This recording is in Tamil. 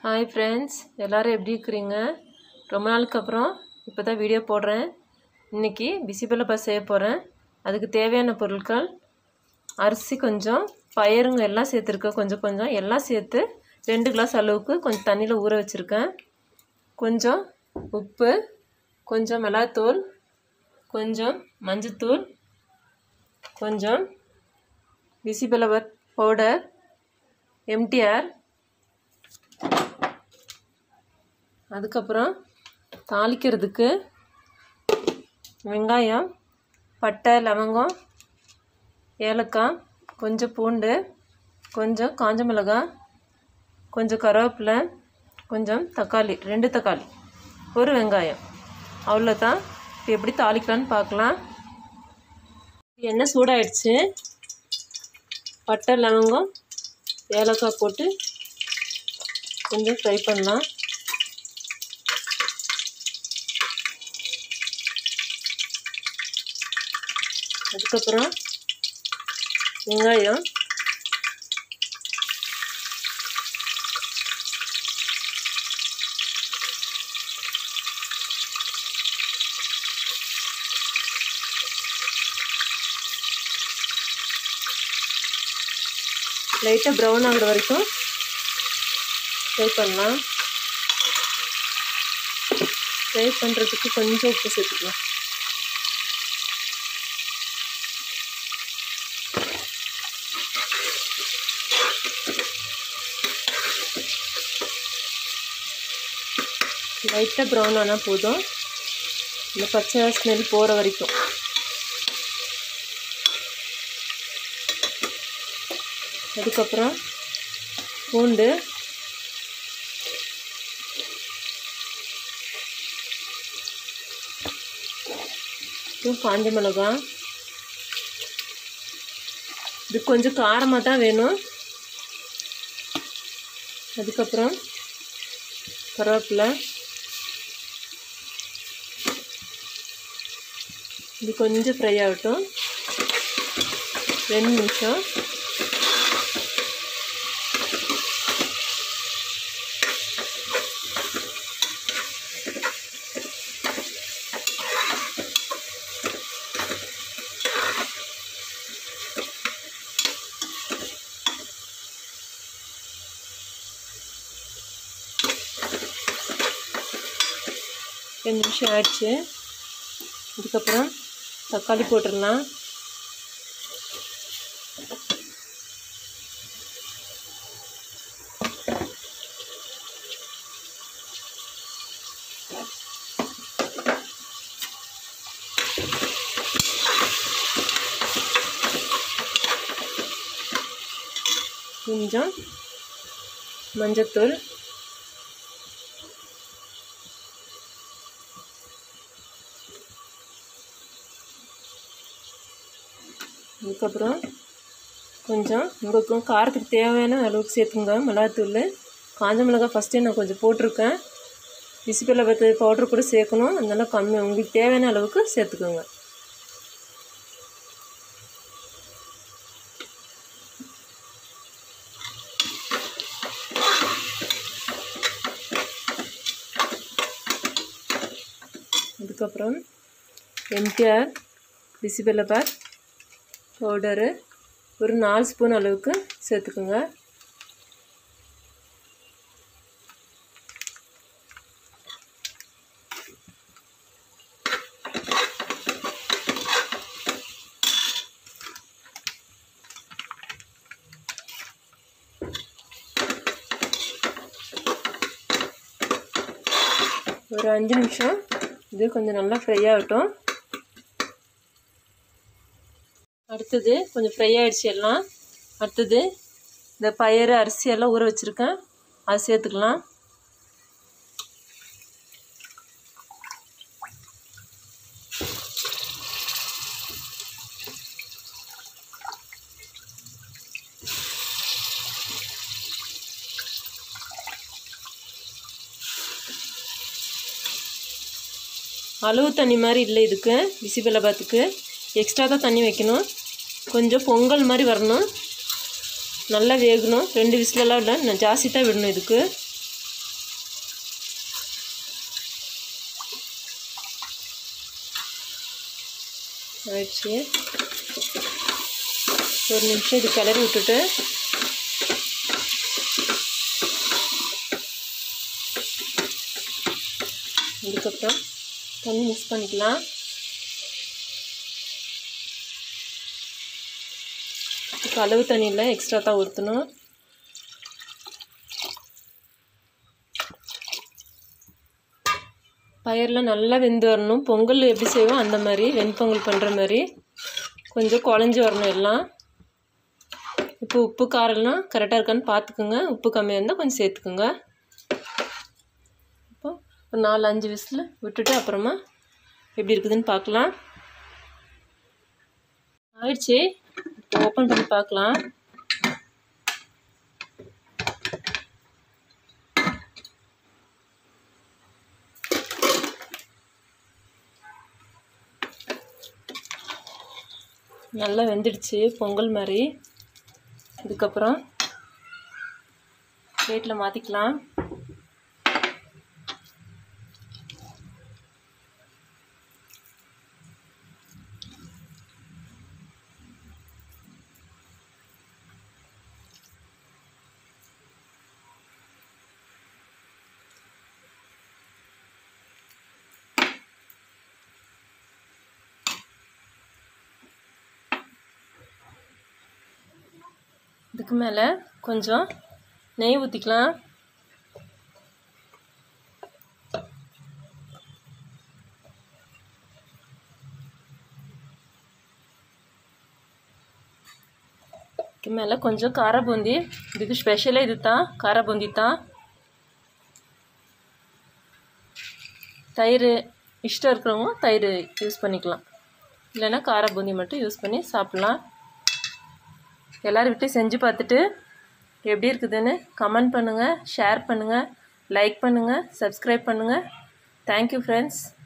ஹாய் ஃப்ரெண்ட்ஸ் எல்லோரும் எப்படி இருக்கிறீங்க ரொம்ப நாளுக்கு அப்புறம் இப்போ தான் வீடியோ போடுறேன் இன்றைக்கி பிசிபெல்லப்பா செய்ய போகிறேன் அதுக்கு தேவையான பொருட்கள் அரிசி கொஞ்சம் பயருங்க எல்லாம் சேர்த்துருக்கேன் கொஞ்சம் கொஞ்சம் எல்லாம் சேர்த்து ரெண்டு கிளாஸ் அளவுக்கு கொஞ்சம் தண்ணியில் ஊற வச்சுருக்கேன் கொஞ்சம் உப்பு கொஞ்சம் மிளகாத்தூள் கொஞ்சம் மஞ்சத்தூள் கொஞ்சம் பிசிபெல்லவர் பவுடர் எம்டிஆர் அதுக்கப்புறம் தாளிக்கிறதுக்கு வெங்காயம் பட்டை லவங்கம் ஏலக்காய் கொஞ்சம் பூண்டு கொஞ்சம் காஞ்ச மிளகாய் கொஞ்சம் கருவேப்பிலை கொஞ்சம் தக்காளி ரெண்டு தக்காளி ஒரு வெங்காயம் அவ்வளோதான் இப்போ எப்படி தாளிக்கலான்னு பார்க்கலாம் எண்ணெய் சூடாயிடுச்சு பட்டை லவங்கம் ஏலக்காய் போட்டு கொஞ்சம் ஃப்ரை பண்ணலாம் அதுக்கப்புறம் வெங்காயம் லைட்டாக ப்ரௌன் ஆகிற வரைக்கும் ஃப்ரை பண்ணலாம் ஃப்ரை பண்ணுறதுக்கு கொஞ்சம் உப்பு சேர்த்துக்கலாம் லைட்டாக ப்ரௌன் ஆனால் போதும் இந்த பச்சை ஸ்மெல் போகிற வரைக்கும் அதுக்கப்புறம் பூண்டு அப்புறம் காஞ்ச மிளகாய் இது கொஞ்சம் காரமாக தான் வேணும் அதுக்கப்புறம் கருவேப்பிலை இது கொஞ்சம் ஃப்ரை ஆகட்டும் ரெண்டு நிமிஷம் ரெண்டு நிமிஷம் ஆயிடுச்சு அதுக்கப்புறம் தக்காளி போட்டுடலாம் கொஞ்சம் மஞ்சத்தூள் அதுக்கப்புறம் கொஞ்சம் உங்களுக்கும் காரத்துக்கு தேவையான அளவுக்கு சேர்த்துங்க மிளகாத்தூள் காஞ்ச மிளகாய் ஃபஸ்ட்டே நான் கொஞ்சம் போட்டிருக்கேன் பிசிப்பில் பத்து பவுட்ரு கூட சேர்க்கணும் அதனால கம்மி உங்களுக்கு தேவையான அளவுக்கு சேர்த்துக்கோங்க அதுக்கப்புறம் எம்டிஆர் பிசிபெல்லப்பார் பவுடரு ஒரு நாலு ஸ்பூன் அளவுக்கு சேர்த்துக்குங்க ஒரு அஞ்சு நிமிஷம் இது கொஞ்சம் நல்லா ஃப்ரை ஆகட்டும் அடுத்தது கொஞ்சம் ஃப்ரை ஆகிடுச்சு எல்லாம் அடுத்தது இந்த பயிறு அரிசி எல்லாம் ஊற வச்சுருக்கேன் அது சேர்த்துக்கலாம் அளவு தண்ணி மாதிரி இல்லை இதுக்கு பிசிபெல்லபாத்துக்கு எக்ஸ்ட்ரா தான் தண்ணி வைக்கணும் கொஞ்சம் பொங்கல் மாதிரி வரணும் நல்லா வேகணும் ரெண்டு விசிலெல்லாம் இல்லை நான் ஜாஸ்தி தான் விடணும் இதுக்கு ஆயிடுச்சு ஒரு நிமிஷம் இது கிளறி விட்டுட்டு இதுக்கப்புறம் தண்ணி மிக்ஸ் பண்ணிக்கலாம் இப்போ அளவு தண்ணியில் எக்ஸ்ட்ரா தான் ஊற்றணும் பயிரெலாம் நல்லா வெந்து வரணும் பொங்கல் எப்படி செய்வோம் அந்த மாதிரி வெண்பொங்கல் பண்ணுற மாதிரி கொஞ்சம் குழஞ்சி வரணும் எல்லாம் இப்போ உப்பு காரம்லாம் கரெக்டாக இருக்கான்னு பார்த்துக்குங்க உப்பு கம்மியாக இருந்தால் கொஞ்சம் சேர்த்துக்குங்க இப்போ ஒரு நாலு அஞ்சு விசில் விட்டுட்டு அப்புறமா எப்படி இருக்குதுன்னு பார்க்கலாம் ஆயிடுச்சு இப்போ ஓப்பன் பண்ணி பார்க்கலாம் நல்லா வெந்துடுச்சு பொங்கல் மாதிரி இதுக்கப்புறம் பிளேட்டில் மாற்றிக்கலாம் இதுக்கு மேலே கொஞ்சம் நெய் ஊற்றிக்கலாம் இதுக்கு மேலே கொஞ்சம் கார பூந்தி இதுக்கு ஸ்பெஷலே இது தான் கார பூந்தி தான் தயிர் இஷ்டம் இருக்கிறவங்க தயிர் யூஸ் பண்ணிக்கலாம் இல்லைன்னா கார பூந்தி மட்டும் யூஸ் பண்ணி சாப்பிட்லாம் எல்லோரும் விட்டு செஞ்சு பார்த்துட்டு எப்படி இருக்குதுன்னு கமெண்ட் பண்ணுங்கள் ஷேர் பண்ணுங்கள் லைக் பண்ணுங்கள் சப்ஸ்கிரைப் பண்ணுங்கள் தேங்க்யூ ஃப்ரெண்ட்ஸ்